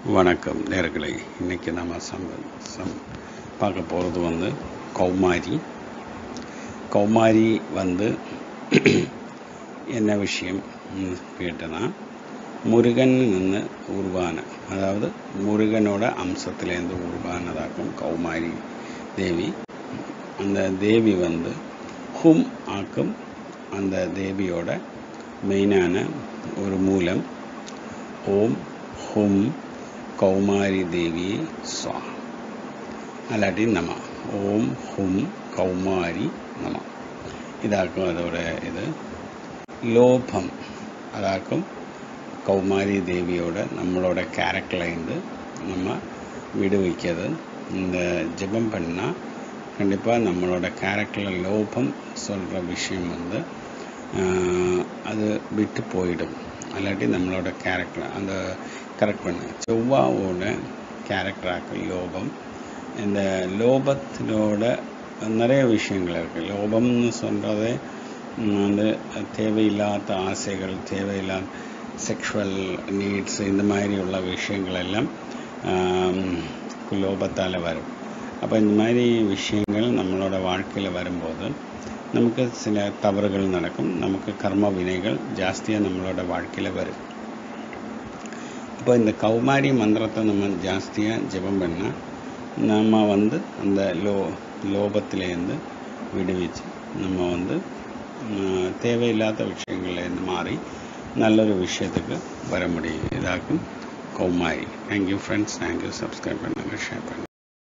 வணக்கம் நேர்களே இன்னைக்கு நம்ம சம் சம் பார்க்க போகிறது வந்து கௌமாரி கௌமாரி வந்து என்ன விஷயம் கேட்டனா முருகன் നിന്ന് உருவான அதாவது முருகனோட அம்சத்திலேருந்து உருவானதாக்கும் கௌமாரி தேவி அந்த தேவி வந்து ஹும் ஆக்கும் அந்த தேவியோட மெயினான ஒரு மூலம் ஓம் ஹும் கௌமாரி தேவி ஸ்வா அல்லாட்டி நம ஓம் ஹும் கௌமாரி நம இதாக்கும் அதோட இது லோபம் அதாக்கும் கௌமாரி தேவியோட நம்மளோட கேரக்டர்லேருந்து நம்ம விடுவிக்கிறது இந்த ஜெபம் பண்ணால் கண்டிப்பாக நம்மளோட கேரக்டரில் லோபம் சொல்கிற விஷயம் வந்து அது விட்டு போயிடும் அல்லாட்டி நம்மளோட கேரக்டர் அந்த கரெக்ட் பண்ண செவ்வாவோட கேரக்டராக்கு லோபம் இந்த லோபத்தினோட நிறைய விஷயங்கள் இருக்குது லோபம்னு சொல்கிறதே வந்து தேவையில்லாத ஆசைகள் தேவையில்லாத செக்ஷுவல் நீட்ஸ் இந்த மாதிரி உள்ள விஷயங்கள் எல்லாம் லோபத்தால் வரும் அப்போ இந்த மாதிரி விஷயங்கள் நம்மளோட வாழ்க்கையில் வரும்போது நமக்கு சில தவறுகள் நடக்கும் நமக்கு கர்ம வினைகள் ஜாஸ்தியாக நம்மளோட வாழ்க்கையில் வரும் இப்போ இந்த கௌமாரி மந்திரத்தை நம்ம ஜாஸ்தியாக ஜெபம் பண்ணால் நம்ம வந்து அந்த லோ லோபத்திலேருந்து விடுவிச்சு நம்ம வந்து தேவையில்லாத விஷயங்கள்லேருந்து மாறி நல்லொரு விஷயத்துக்கு வர முடியும் இதாக்கும் Kaumari thank you friends thank you subscribe பண்ணுங்கள் ஷேர் பண்ணுங்கள்